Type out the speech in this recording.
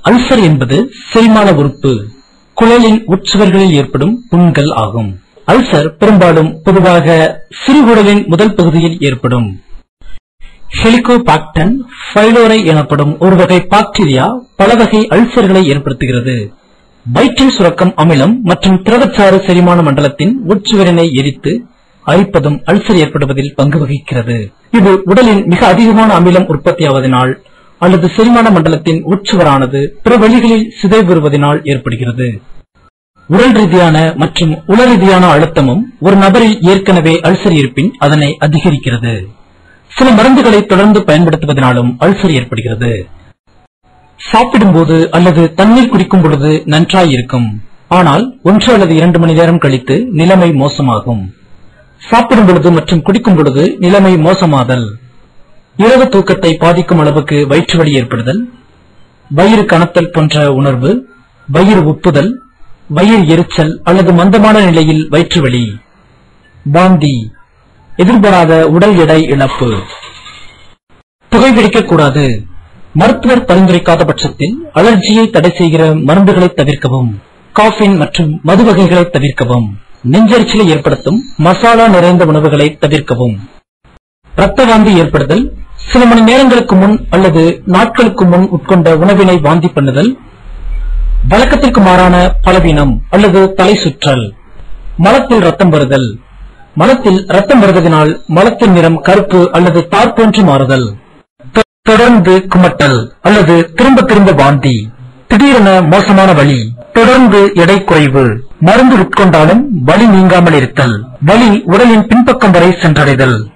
ulcer என்பது செரிமான உறுப்பு குழலின் உட்சுவர்களில் ஏற்படும் புண்கள் ஆகும் அல்சர் பெரும்பாலும் பொதுவாக சிறுகுடலின் முதல் பகுதியில் ஏற்படும் ஹெலிகோபாக்டன் பைலோரை எனப்படும் ஒரு வகை பாக்டீரியா பல வகை அல்சர்களை ஏற்படுத்துகிறது வயிற்றில் சுரக்கும் அமிலம் மற்றும் திரவச்சாறு செரிமான மண்டலத்தின் உட்சுவரினை எரித்து அரிப்பதும் அல்சர் ஏற்படுவதில் பங்கு வகிக்கிறது இது உடலின் மிக அதிகமான அமிலம் உற்பத்தியாவதனால் அல்லது செரிமான மண்டலத்தின் உட்சுவரானது பிற வழிகளில் சிதைவுறுவதனால் ஏற்படுகிறது உடல் ரீதியான மற்றும் உள ரீதியான அழுத்தமும் ஒரு நபரில் ஏற்கனவே அல்சர் இருப்பின் அதனை அதிகரிக்கிறது சில மருந்துகளை தொடர்ந்து பயன்படுத்துவதனாலும் அல்சர் ஏற்படுகிறது சாப்பிடும்போது அல்லது தண்ணீர் குடிக்கும் பொழுது நன்றாய் இருக்கும் ஆனால் ஒன்று அல்லது இரண்டு மணி நேரம் கழித்து நிலைமை மோசமாகும் சாப்பிடும் பொழுது மற்றும் குடிக்கும் பொழுது நிலைமை மோசமாதல் இரவு தூக்கத்தை பாதிக்கும் அளவுக்கு வயிற்று வலி ஏற்படுதல் வயிறு கனத்தல் போன்ற உணர்வு வயிறு உப்புதல் வயிறு எரிச்சல் அல்லது மந்தமான நிலையில் வயிற்று வலி வாந்தி எதிர்பாராத உடல் எடை இழப்பு புகைப்பிடிக்கக் கூடாது மருத்துவர் பரிந்துரைக்காத பட்சத்தில் அலர்ஜியை தடை செய்கிற மருந்துகளை தவிர்க்கவும் காஃபின் மற்றும் மது வகைகளை தவிர்க்கவும் நெஞ்செரிச்சலை ஏற்படுத்தும் மசாலா நிறைந்த உணவுகளை தவிர்க்கவும் இரத்த வாந்தி ஏற்படுதல் சில மணி நேரங்களுக்கு முன் அல்லது நாட்களுக்கு முன் உட்கொண்ட உணவினை வாந்தி பண்ணுதல் வழக்கத்திற்கு மாறான பலவீனம் அல்லது தலை சுற்றல் மலத்தில் ரத்தம் வருதல் மலத்தில் ரத்தம் வருவதனால் மலத்தின் நிறம் கருப்பு அல்லது தார் போன்று மாறுதல் தொ- தொடர்ந்து குமட்டல் அல்லது திரும்ப திரும்ப வாந்தி திடீரென மோசமான வலி தொடர்ந்து எடை குறைவு மருந்து உட்கொண்டாலும் வலி நீங்காமல் இருத்தல் வலி உடலின் பின்பக்கம் வரை சென்றடைதல்